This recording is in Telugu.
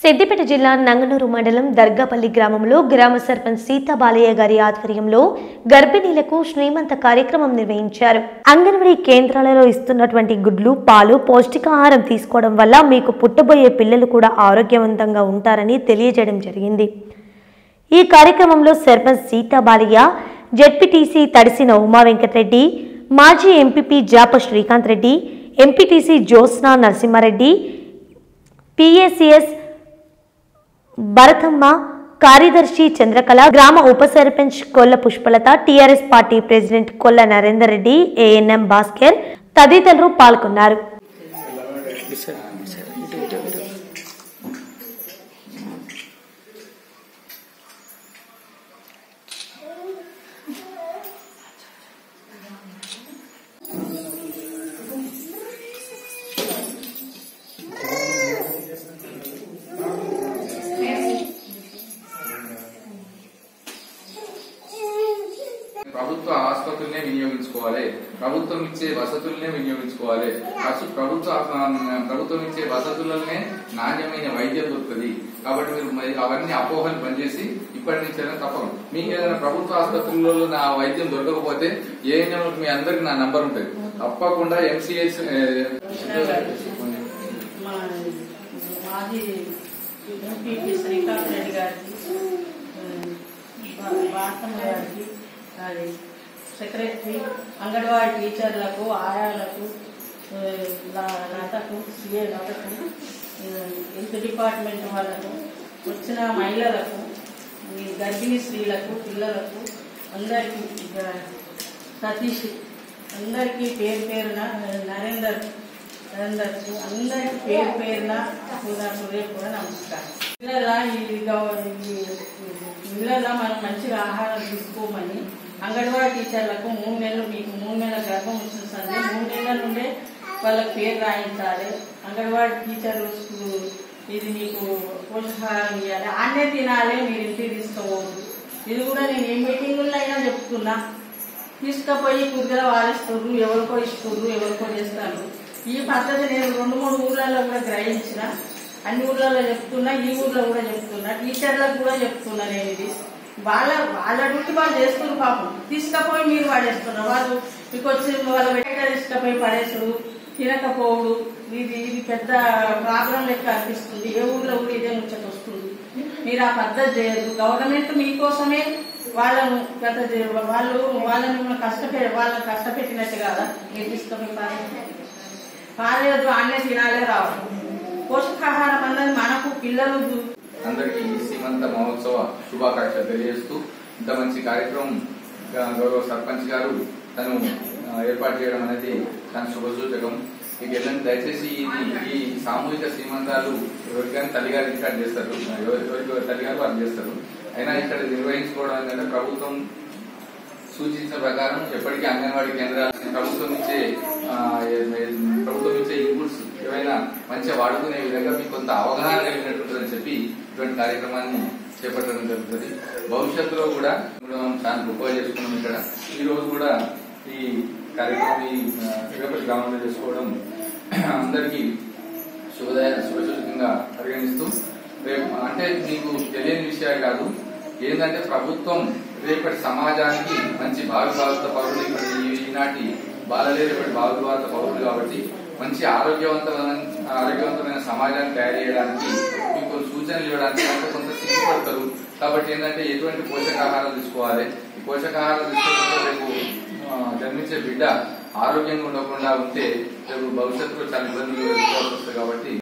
సిద్దిపేట జిల్లా నంగనూరు మండలం దర్గాపల్లి గ్రామంలో గ్రామ సర్పంచ్ సీతా బాలయ్య గారి ఆధ్వర్యంలో గర్భిణీలకు శ్రీమంత కార్యక్రమం నిర్వహించారు అంగన్వాడీ కేంద్రాలలో ఇస్తున్నటువంటి గుడ్లు పాలు పౌష్టికాహారం తీసుకోవడం వల్ల మీకు పుట్టబోయే పిల్లలు కూడా ఆరోగ్యవంతంగా ఉంటారని తెలియజేయడం జరిగింది ఈ కార్యక్రమంలో సర్పంచ్ సీతా బాలయ్య జెడ్పీటీసీ తడిసిన ఉమా వెంకటరెడ్డి మాజీ MPP Japa Srikanth Reddy MPTC Jyotsna Narasimhareddy PACS Bharatamma కార్యదర్శి చంద్రకళ గ్రామ ఉప సర్పంచ్ కొల్ల పుష్పలత టీఆర్ఎస్ పార్టీ ప్రెసిడెంట్ కొల్ల నరేందర్ రెడ్డి ఏఎన్ఎం భాస్కర్ తదితరులు పాల్గొన్నారు ప్రభుత్వ ఆసుపత్రులనే వినియోగించుకోవాలి ప్రభుత్వం ఇచ్చే వసతులనే వినియోగించుకోవాలి అసలు ప్రభుత్వ ఆ, ప్రభుత్వం ఇచ్చే వసతులనే నాణ్యమైన వైద్యం దొరుకుతుంది కాబట్టి మీరు మరి అవన్నీ అపోహలు పనిచేసి ఇప్పటి నుంచైనా తప్పదు మీకు ఏదైనా ప్రభుత్వ ఆసుపత్రుల్లో నా వైద్యం దొరకకపోతే ఏ మీ అందరికి నా నంబర్ ఉంటుంది తప్పకుండా ఎంసీహెచ్ మా మాజీ ఎంపీపీ శ్రీకాంత్ రెడ్డి గారికి ఆ, భారతమ్మ గారికి అది సెక్రటరీ అంగన్వాడీ టీచర్లకు ఆయాలకు ఆ, లా- లతకు సిఏ లతకు ఆ, హెల్త్ డిపార్ట్మెంట్ వాళ్ళకు వచ్చిన మహిళలకు ఈ గర్భిణీ స్త్రీలకు పిల్లలకు అందరికీ ఇక సతీష్ అందరికీ పేరు పేరున నరేందర్ అందరికి అందరికి పేరు పేరున కూడా కూడా నమస్కారం పిల్లల ఈ గవ- ఈ పిల్లల మనం మంచిగా ఆహారం తీసుకోమని అంగన్వాడీ టీచర్లకు మూడు నెలలు మీకు మూడు నెలల గర్భం వచ్చిన సంది మూడు నెలల నుండే వాళ్ళకి పేరు రాయించాలి అంగన్వాడీ టీచర్ ఇది మీకు పోషకాహారం ఇవ్వాలి అన్నే తినాలి మీరు ఇంటికి తీసుకోవద్దు ఇది కూడా నేను ఏ మీటింగుల్లో అయినా చెప్తున్నా తీసుకుపోయి కుదిగా వాడేస్తారు ఎవరికో ఇస్తారు ఎవరికో చేస్తారు ఈ పద్ధతి నేను రెండు మూడు ఊర్లలో కూడా గ్రహించిన అన్ని ఊర్లలో చెప్తున్నా ఈ ఊర్లో కూడా చెప్తున్నా టీచర్లకు కూడా చెప్తున్నా నేను ఇది వాళ్ళ వాళ్ళ డ్యూటీ వాళ్ళు చేస్తున్నారు పాపం తీసుకుపోయి మీరు వాడేస్తున్నారు వాళ్ళు మీకు వచ్చి వాళ్ళ వెంట తీసుకుపోయి పడేసుడు తినకపోవడు ఇది ఇది పెద్ద ప్రాబ్లం లెక్క అనిపిస్తుంది ఏ ఊర్లో కూడా ఇదే ముచ్చట వస్తుంది మీరు ఆ పద్ధతి చేయదు గవర్నమెంట్ మీకోసమే వాళ్ళను గత చే- వాళ్ళు వాళ్ళని మిమ్మల్ని కష్టపె వాళ్ళని కష్టపెట్టినట్టు కాదా మీరు తీసుకొని పాలేదు అన్నే తినాలే రావడం పోషకాహారం అన్నది మనకు పిల్లలు అందరికీ ఈ సీమంత మహోత్సవ శుభాకాంక్షలు తెలియజేస్తూ ఇంత మంచి కార్యక్రమం ఆ, గౌరవ సర్పంచ్ గారు తను ఆ, ఏర్పాటు చేయడం అనేది దాని శుభసూచకం ఇక వెళ్ళండి దయచేసి ఇది ఈ సామూహిక సీమంతాలు ఎవరికైనా తల్లిగారు ఇక్కడ చేస్తారు ఎవరి ఎవరికి తల్లిగారు వారు చేస్తారు అయినా ఇక్కడ నిర్వహించుకోవడం ఏంటంటే ప్రభుత్వం సూచించిన ప్రకారం ఎప్పటికీ అంగన్వాడీ కేంద్రాలు ప్రభుత్వం ఇచ్చే ఆ, ఏ- ఏ- ప్రభుత్వం ఇచ్చే ఇన్పుట్స్ ఏవైనా మంచిగా వాడుకునే విధంగా మీకు కొంత అవగాహన కలిగినట్టుంటుందని చెప్పి ఇటువంటి కార్యక్రమాన్ని చేపట్టడం జరుగుతుంది భవిష్యత్తులో కూడా ఇప్పుడు మనం చాలా గొప్పగా చేసుకున్నాం ఇక్కడ ఈ రోజు కూడా ఈ కార్యక్రమం ఈ ఆ, తిరుపతి గ్రామంలో చేసుకోవడం అందరికీ శుభదయ శుభసూచకంగా పరిగణిస్తూ రేపు అంటే మీకు తెలియని విషయాలు కాదు ఏంటంటే ప్రభుత్వం రేపటి సమాజానికి మంచి భావి భారత పౌరులు ఇప్పుడు ఈ- ఈనాటి బాలలే రేపటి భావి భారత పౌరులు కాబట్టి మంచి ఆరోగ్యవంతమైన ఆరోగ్యవంతమైన సమాజాన్ని తయారు చేయడానికి మీకు కొన్ని సూచనలు ఇవ్వడానికి కొంత కొంత సిగ్గుపడతారు కాబట్టి ఏంటంటే ఎటువంటి పోషకాహారం తీసుకోవాలి ఈ పోషకాహారం తీసుకోవడంతో రేపు ఆ, జన్మించే బిడ్డ ఆరోగ్యంగా ఉండకుండా ఉంటే రేపు భవిష్యత్తులో చాలా ఇబ్బందులు ఎదుర్కోవాల్సి వస్తుంది కాబట్టి